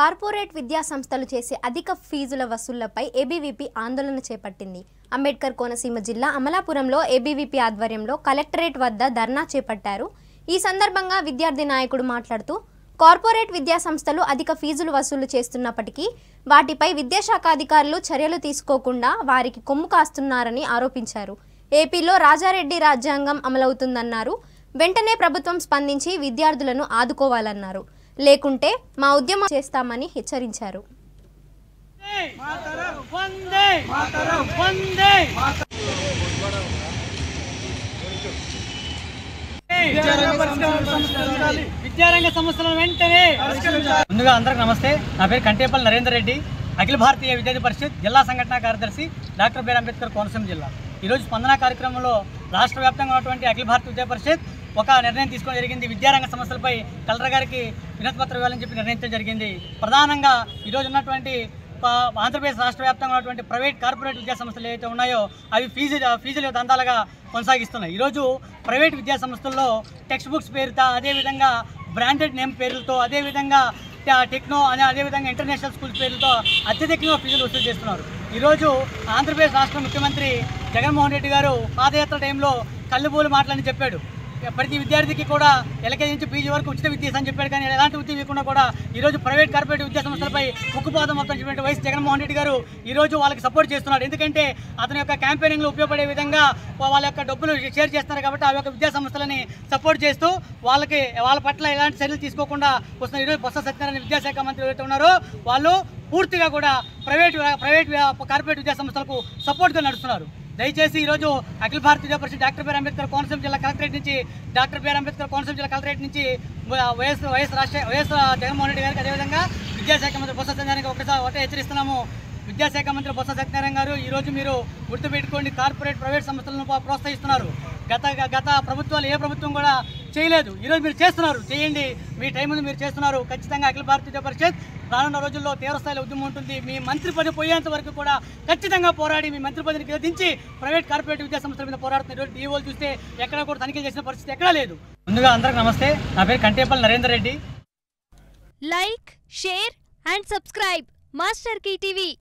corporate విద్యా సంస్థలు చేసే అధిక ఫీజుల వసూళ్లపై ఏబీవీపీ ఆందోళన చేపట్టింది అంబేద్కర్ కోనసీమ జిల్లా అమలాపురంలో ఏబీవీపీ ఆధ్వర్యంలో కలెక్టరేట్ వద్ద ధర్నా చేపట్టారు ఈ సందర్భంగా విద్యార్థి నాయకుడు మాట్లాడుతూ కార్పొరేట్ విద్యా సంస్థలు అధిక ఫీజులు వసూలు చేస్తున్నప్పటికీ వాటిపై విద్యాశాఖ అధికారులు చర్యలు తీసుకోకుండా వారికి కొమ్ము కాస్తున్నారని ఆరోపించారు ఏపీలో రాజారెడ్డి రాజ్యాంగం అమలవుతుందన్నారు వెంటనే ప్రభుత్వం స్పందించి విద్యార్థులను ఆదుకోవాలన్నారు లేకుంటే మా ఉద్యమం చేస్తామని హెచ్చరించారు వందే వందే విద్యారంగ సమస్యలను వెంటనే ముందుగా అందరికి నమస్తే నా పేరు కంటేపల్లి నరేందర్ రెడ్డి అఖిల భారతీయ విద్యార్థి పరిషత్ జిల్లా సంఘటన కార్యదర్శి డాక్టర్ బిఆర్ అంబేద్కర్ కోనసీమ జిల్లా ఈరోజు స్పందన కార్యక్రమంలో రాష్ట్ర వ్యాప్తంగా ఉన్నటువంటి అఖిల భారతీయ విద్యా పరిషత్ ఒక నిర్ణయం తీసుకోవడం జరిగింది విద్యారంగ సమస్యలపై కలెక్టర్ గారికి వినతి పత్రం ఇవ్వాలని చెప్పి నిర్ణయించడం జరిగింది ప్రధానంగా ఈరోజు ఉన్నటువంటి ప- ఆంధ్రప్రదేశ్ రాష్ట్ర వ్యాప్తంగా ఉన్నటువంటి ప్రైవేట్ కార్పొరేట్ విద్యా సంస్థలు ఏవైతే ఉన్నాయో అవి ఫీజు ఫీజులు దందాలుగా కొనసాగిస్తున్నాయి ఈరోజు ప్రైవేట్ విద్యా సంస్థల్లో టెక్స్ట్ బుక్స్ పేరుతో అదేవిధంగా బ్రాండెడ్ నేమ్ పేర్లతో అదేవిధంగా ట- టెక్నో అనే అదేవిధంగా ఇంటర్నేషనల్ స్కూల్స్ పేర్లతో అత్యధికంగా ఫీజులు వసూలు చేస్తున్నారు ఈరోజు ఆంధ్రప్రదేశ్ రాష్ట్ర ముఖ్యమంత్రి జగన్మోహన్ రెడ్డి గారు పాదయాత్ర టైంలో కళ్ళుబోలు మాటలని చెప్పాడు ప్రతి విద్యార్థికి కూడా ఎల్కేజీ నుంచి పీజీ వరకు ఉచిత విద్య అని చెప్పాడు కానీ ఎలాంటి విద్య ఇవ్వకుండా కూడా ఈరోజు ప్రైవేట్ కార్పొరేట్ విద్యా సంస్థలపై ఉక్కుపాదం మొత్తం చెప్పినట్టు వైఎస్ జగన్మోహన్ రెడ్డి గారు ఈరోజు వాళ్ళకి సపోర్ట్ చేస్తున్నాడు ఎందుకంటే అతని యొక్క క్యాంపెయినింగ్లో ఉపయోగపడే విధంగా వాళ్ళ యొక్క డబ్బులు షేర్ చేస్తున్నారు కాబట్టి ఆ యొక్క విద్యా సంస్థలని సపోర్ట్ చేస్తూ వాళ్ళకి వాళ్ళ పట్ల ఎలాంటి చర్యలు తీసుకోకుండా వస్తున్న ఈరోజు బొత్స సత్యనారాయణ విద్యాశాఖ మంత్రి ఎవరైతే ఉన్నారో వాళ్ళు పూర్తిగా కూడా ప్రైవేట్ ప్రైవేట్ కార్పొరేట్ విద్యా సంస్థలకు సపోర్ట్గా నడుస్తున్నారు దయచేసి ఈరోజు అఖిల భారత విద్యా పరిషత్ డాక్టర్ బిఆర్ అంబేద్కర్ కోనసీమ జిల్లా కలెక్టరేట్ నుంచి డాక్టర్ బిఆర్ అంబేద్కర్ కోనసీమ జిల్లా కలెక్టరేట్ నుంచి వైఎస్ వైఎస్ రాష్ట్ర వైఎస్ జగన్మోహన్ రెడ్డి గారికి అదేవిధంగా విద్యాశాఖ మంత్రి బొత్స సత్యనారాయణ ఒకసారి ఒకటే హెచ్చరిస్తున్నాము విద్యాశాఖ మంత్రి బొత్స సత్యనారాయణ గారు ఈ రోజు మీరు గుర్తుపెట్టుకోండి కార్పొరేట్ ప్రైవేట్ సంస్థలను ప్ర- ప్రోత్సహిస్తున్నారు గత గత ప్రభుత్వాలు ఏ ప్రభుత్వం కూడా చేయలేదు ఈరోజు మీరు చేస్తున్నారు చేయండి మీ టైం ఉంది మీరు చేస్తున్నారు ఖచ్చితంగా అఖిల భారత విద్యా పరిషత్ రానున్న రోజుల్లో తీవ్రస్థాయిలో ఉద్యమం ఉంటుంది మీ మంత్రి పదవి పోయేంత వరకు కూడా ఖచ్చితంగా పోరాడి మీ మంత్రి పదవిని దించి ప్రైవేట్ కార్పొరేట్ విద్యా సంస్థల మీద పోరాడుతున్న ఈరోజు టీవోలు చూస్తే ఎక్కడ కూడా తనిఖీ చేసిన పరిస్థితి ఎక్కడా లేదు ముందుగా అందరికి నమస్తే నా పేరు Kantepalli Narender Reddy like share and subscribe master కి టీవీ